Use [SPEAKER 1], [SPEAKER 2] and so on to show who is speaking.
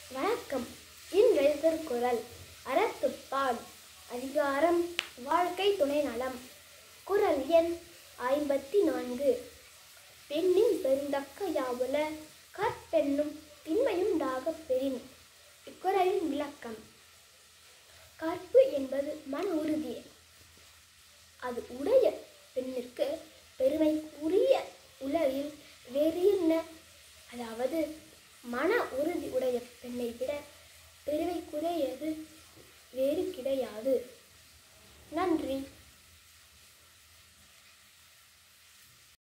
[SPEAKER 1] வணக்கம் இன்றைய திருக்குறள் அறத்துப்பால் அதிகாரம் வாழ்க்கை துணை நலம் குறள் எண் ஐம்பத்தி நான்கு பெண்ணின் பெருந்தக்க யாவுல கற்பெண்ணும் திண்மையும் டாக பெறின் இக்குறளின் விளக்கம் கற்பு என்பது மன உறுதி அது உடைய பெண்ணிற்கு பெருமைக்குரிய உலகில் வேறு என்ன அதாவது மன உறுதி